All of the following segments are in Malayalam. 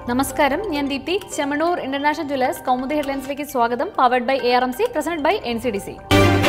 നമസ്കാരം ഞാൻ ദീപ്തി ചെമ്മണൂർ ഇന്റർനാഷണൽ ജ്വല്ലേഴ്സ് കൗമുദി ഹെഡ്ലൈൻസിലേക്ക് സ്വാഗതം powered by A R M C present by N C D C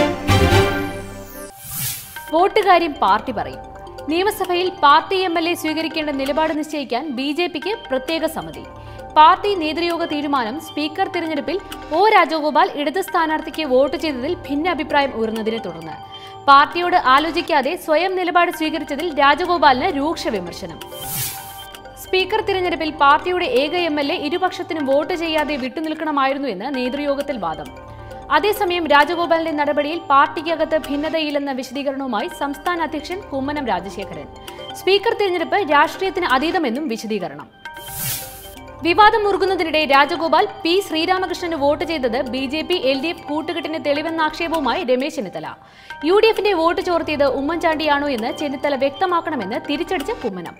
വോട്ടുകാര്യം പാർട്ടി പറയും നിയമസഭയിൽ പാർട്ടി എം എൽ എ സ്വീകരിക്കേണ്ട നിലപാട് നിശ്ചയിക്കാൻ ബി ജെ പിക്ക് പ്രത്യേക സമിതി പാർട്ടി നേതൃയോഗ തീരുമാനം സ്പീക്കർ തിരഞ്ഞെടുപ്പിൽ ഒ രാജഗോപാൽ ഇടത് സ്ഥാനാർത്ഥിക്ക് വോട്ട് ചെയ്തതിൽ ഭിന്നാഭിപ്രായം ഉയർന്നതിനെ തുടർന്ന് പാർട്ടിയോട് ആലോചിക്കാതെ സ്വയം നിലപാട് സ്വീകരിച്ചതിൽ രാജഗോപാലിന് രൂക്ഷ വിമർശനം സ്പീക്കർ തിരഞ്ഞെടുപ്പിൽ പാർട്ടിയുടെ ഏക എം എൽ എ ഇരുപക്ഷത്തിനും വോട്ട് ചെയ്യാതെ വിട്ടുനിൽക്കണമായിരുന്നു എന്ന് നേതൃയോഗത്തിൽ വാദം അതേസമയം രാജഗോപാലിന്റെ നടപടിയിൽ പാർട്ടിക്കകത്ത് ഭിന്നതയില്ലെന്ന വിശദീകരണവുമായി സംസ്ഥാന അധ്യക്ഷൻ കുമ്മനം രാജശേഖരൻ സ്പീക്കർ തിരഞ്ഞെടുപ്പ് രാഷ്ട്രീയത്തിന് അതീതമെന്നും വിശദീകരണം വിവാദം മുറുകുന്നതിനിടെ രാജഗോപാൽ പി ശ്രീരാമകൃഷ്ണന് വോട്ട് ചെയ്തത് B J P L D F കൂട്ടുകെട്ടിന് തെളിവെന്ന ആക്ഷേപവുമായി രമേശ് ചെന്നിത്തല യു ഡി എഫിന്റെ വോട്ട് ചോർത്തിയത് ഉമ്മൻചാണ്ടിയാണോ എന്ന് ചെന്നിത്തല വ്യക്തമാക്കണമെന്ന് തിരിച്ചടിച്ച കുമ്മനം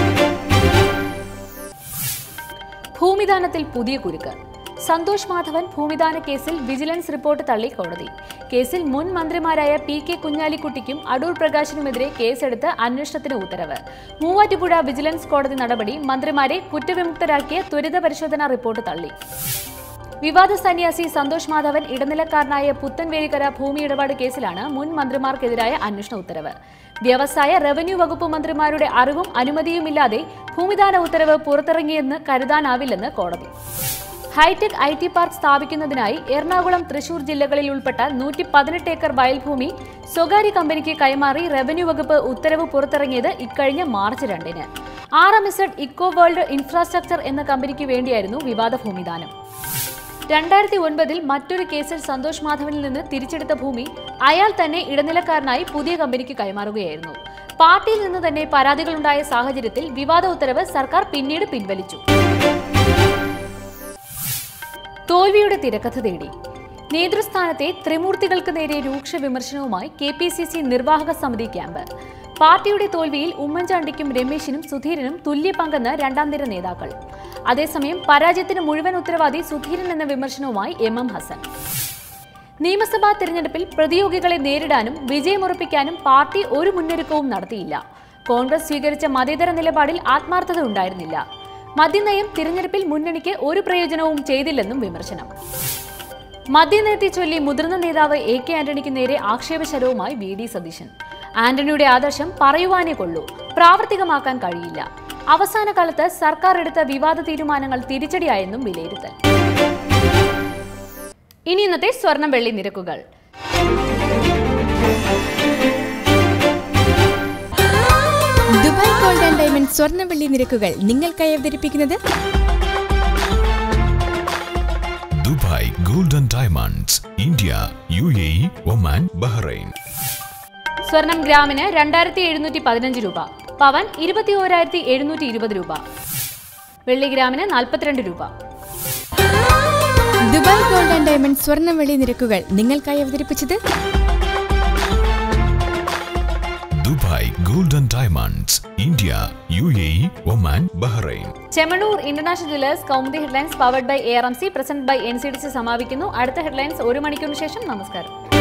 ഭൂമിദാനത്തിൽ പുതിയ കുരുക്ക് സന്തോഷ് മാധവൻ ഭൂമിദാന കേസിൽ വിജിലൻസ് റിപ്പോർട്ട് തള്ളി കോടതി കേസിൽ മുൻ മന്ത്രിമാരായ പി കെ കുഞ്ഞാലിക്കുട്ടിക്കും അടൂർ പ്രകാശിനുമെതിരെ കേസെടുത്ത് അന്വേഷണത്തിന് ഉത്തരവ് മൂവാറ്റുപുഴ വിജിലൻസ് കോടതി നടപടി മന്ത്രിമാരെ കുറ്റവിമുക്തരാക്കിയ ത്വരിത പരിശോധനാ റിപ്പോർട്ട് തള്ളി വിവാദ സന്യാസി സന്തോഷ് മാധവൻ ഇടനിലക്കാരനായ പുത്തൻവേലിക്കര ഭൂമി ഇടപാട് കേസിലാണ് മുൻ മന്ത്രിമാർക്കെതിരായ അന്വേഷണ ഉത്തരവ് വ്യവസായ റവന്യൂ വകുപ്പ് മന്ത്രിമാരുടെ അറിവും അനുമതിയുമില്ലാതെ ഭൂമിദാന ഉത്തരവ് പുറത്തിറങ്ങിയെന്ന് കരുതാനാവില്ലെന്ന് കോടതി ഹൈടെക് ഐ ടി പാർക്ക് സ്ഥാപിക്കുന്നതിനായി എറണാകുളം തൃശൂർ ജില്ലകളിൽ ഉൾപ്പെട്ട നൂറ്റി പതിനെട്ട് ഏക്കർ വയൽഭൂമി സ്വകാര്യ കമ്പനിക്ക് കൈമാറി റവന്യൂ വകുപ്പ് ഉത്തരവ് പുറത്തിറങ്ങിയത് ഇക്കഴിഞ്ഞ മാർച്ച് രണ്ടിന് R M S eco world infrastructure എന്ന കമ്പനിക്ക് വേണ്ടിയായിരുന്നു വിവാദ ഭൂമിദാനം രണ്ടായിരത്തി ഒൻപതിൽ മറ്റൊരു കേസിൽ സന്തോഷ് മാധവനിൽ നിന്ന് തിരിച്ചെടുത്ത ഭൂമി അയാൾ തന്നെ ഇടനിലക്കാരനായി പുതിയ കമ്പനിക്ക് കൈമാറുകയായിരുന്നു പാർട്ടിയിൽ നിന്ന് തന്നെ പരാതികളുണ്ടായ സാഹചര്യത്തിൽ വിവാദ ഉത്തരവ് സർക്കാർ പിന്നീട് പിൻവലിച്ചു തോൽവിയുടെ തിരക്കഥ തേടി നേതൃസ്ഥാനത്തെ ത്രിമൂർത്തികൾക്ക് നേരെ രൂക്ഷ വിമർശനവുമായി കെ പി സി സി നിർവാഹക സമിതി ക്യാമ്പ് പാർട്ടിയുടെ തോൽവിയിൽ ഉമ്മൻചാണ്ടിക്കും രമേശിനും സുധീരനും തുല്യ പങ്കെന്ന് രണ്ടാം നിര നേതാക്കൾ അതേസമയം പരാജയത്തിന് മുഴുവൻ ഉത്തരവാദി സുധീരൻ എന്ന വിമർശനവുമായി എം എം ഹസൻ നിയമസഭാ തെരഞ്ഞെടുപ്പിൽ പ്രതിയോഗികളെ നേരിടാനും വിജയമുറപ്പിക്കാനും പാർട്ടി ഒരു മുന്നൊരുക്കവും നടത്തിയില്ല കോൺഗ്രസ് സ്വീകരിച്ച മതേതര നിലപാടിൽ ആത്മാർത്ഥത ഉണ്ടായിരുന്നില്ല മദ്യനയം തിരഞ്ഞെടുപ്പിൽ മുന്നണിക്ക് ഒരു പ്രയോജനവും ചെയ്തില്ലെന്നും വിമർശനം മദ്യനയത്തെ ചൊല്ലി മുതിർന്ന നേതാവ് എ കെ ആന്റണിക്ക് നേരെ ആക്ഷേപശരവുമായി വി ഡി സതീശൻ ആന്റണിയുടെ ആദർശം പറയുവാനേ കൊള്ളൂ പ്രാവർത്തികമാക്കാൻ കഴിയില്ല അവസാന കാലത്ത് സർക്കാർ എടുത്ത വിവാദ തീരുമാനങ്ങൾ തിരിച്ചടിയായെന്നും വിലയിരുത്തൽ ഇനി ഇന്നത്തെ സ്വർണം വെള്ളി നിരക്കുകൾ ദുബായ് ഗോൾഡ് ആൻഡ് ഡയമണ്ട് സ്വർണ്ണവെള്ളി നിരക്കുകൾ നിങ്ങൾക്കായി അവതരിപ്പിക്കുന്നത് Dubai golden diamonds India U A E Oman Bahrain സ്വർണം ഗ്രാമിന് രണ്ടായിരത്തി എഴുന്നൂറ്റി പതിനഞ്ച് രൂപ പവൻ ഇരുപത്തി ഓരായിരത്തി എഴുന്നൂറ്റി ഇരുപത് രൂപ വെള്ളി ഗ്രാമിന് നാൽപ്പത്തിരണ്ട് രൂപ ദുബായ് ഗോൾഡ് ആൻഡ് ഡയമണ്ട് സ്വർണ്ണവെള്ളി നിരക്കുകൾ നിങ്ങൾക്കായി അവതരിപ്പിച്ചത് Dubai golden diamonds India U A E Oman Bahrain Chemmanur international jewellers Kaumudi headlines powered by A R M C present by N C D C സമാപിക്കുന്നു അടുത്ത ഹെഡ്ലൈൻസ് ഒരു മണിക്കൂറിന് ശേഷം നമസ്കാരം